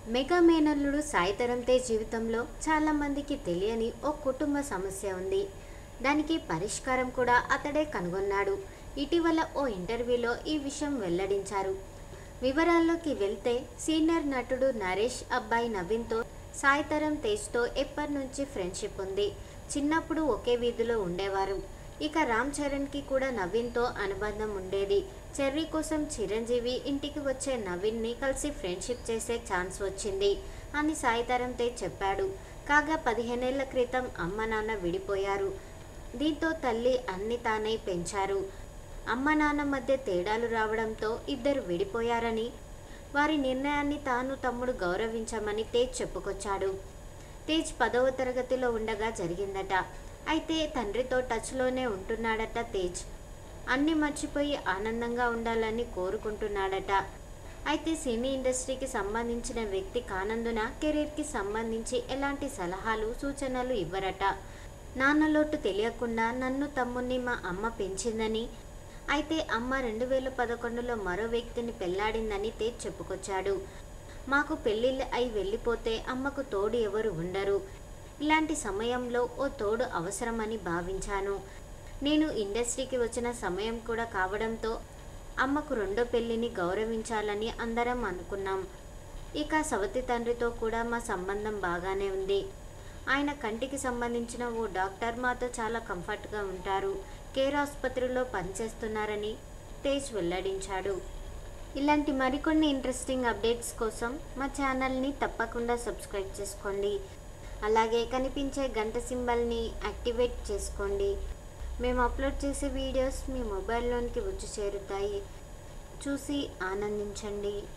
mega మేనల్లుడు సాయితరం తేజ్ జీవితంలో చాలా మందికి తెలియని ఓ కుటుంబ సమస్య ఉంది దానికి పరిష్కారం కూడా అతడే కనుగొన్నాడు ఇటీవల ఓ ఇంటర్వ్యూలో ఈ విషయం వెల్లడించారు వివరాల్లోకి వెళ్తే సీనియర్ నటుడు నరేష్ అబ్బాయి నవీన్తో సాయితరం తేజ్తో ఎప్పటి నుంచి ఫ్రెండ్షిప్ ఉంది చిన్నప్పుడు ఒకే వీధిలో ఉండేవారు ఇక రామ్ చరణ్కి కూడా నవీన్తో అనుబంధం ఉండేది చెర్రీ కోసం చిరంజీవి ఇంటికి వచ్చే నవీన్ని కలిసి ఫ్రెండ్షిప్ చేసే ఛాన్స్ వచ్చింది అని సాయితరం తేజ్ చెప్పాడు కాగా పదిహేనేళ్ల క్రితం అమ్మ నాన్న విడిపోయారు దీంతో తల్లి అన్ని తానే పెంచారు అమ్మ నాన్న మధ్య తేడాలు రావడంతో ఇద్దరు విడిపోయారని వారి నిర్ణయాన్ని తాను తమ్ముడు గౌరవించమని తేజ్ చెప్పుకొచ్చాడు తేజ్ పదవ తరగతిలో ఉండగా జరిగిందట అయితే తండ్రితో టచ్లోనే ఉంటున్నాడట తేజ్ అన్ని మర్చిపోయి ఆనందంగా ఉండాలని కోరుకుంటున్నాడట అయితే సినీ ఇండస్ట్రీకి సంబంధించిన వ్యక్తి కానందున కెరీర్కి సంబంధించి ఎలాంటి సలహాలు సూచనలు ఇవ్వరట నాన్న లోటు తెలియకుండా నన్ను తమ్ముణ్ణి మా అమ్మ పెంచిందని అయితే అమ్మ రెండు వేల పదకొండులో మరో వ్యక్తిని పెళ్లాడిందని తేజ్ చెప్పుకొచ్చాడు మాకు పెళ్ళిళ్ళు అయి వెళ్ళిపోతే అమ్మకు తోడు ఎవరు ఉండరు ఇలాంటి సమయంలో ఓ తోడు అవసరమని భావించాను నేను ఇండస్ట్రీకి వచ్చిన సమయం కూడా కావడంతో అమ్మకు రెండో పెళ్లిని గౌరవించాలని అందరం అనుకున్నాం ఇక సవతి తండ్రితో కూడా మా సంబంధం బాగానే ఉంది ఆయన కంటికి సంబంధించిన ఓ డాక్టర్ మాతో చాలా కంఫర్ట్గా ఉంటారు కేర్ ఆసుపత్రిలో పనిచేస్తున్నారని తేజ్ వెల్లడించాడు ఇలాంటి మరికొన్ని ఇంట్రెస్టింగ్ అప్డేట్స్ కోసం మా ఛానల్ని తప్పకుండా సబ్స్క్రైబ్ చేసుకోండి అలాగే కనిపించే గంట సింబల్ని యాక్టివేట్ చేసుకోండి మేము అప్లోడ్ చేసే వీడియోస్ మీ మొబైల్లోనికి వచ్చి చేరుతాయి చూసి ఆనందించండి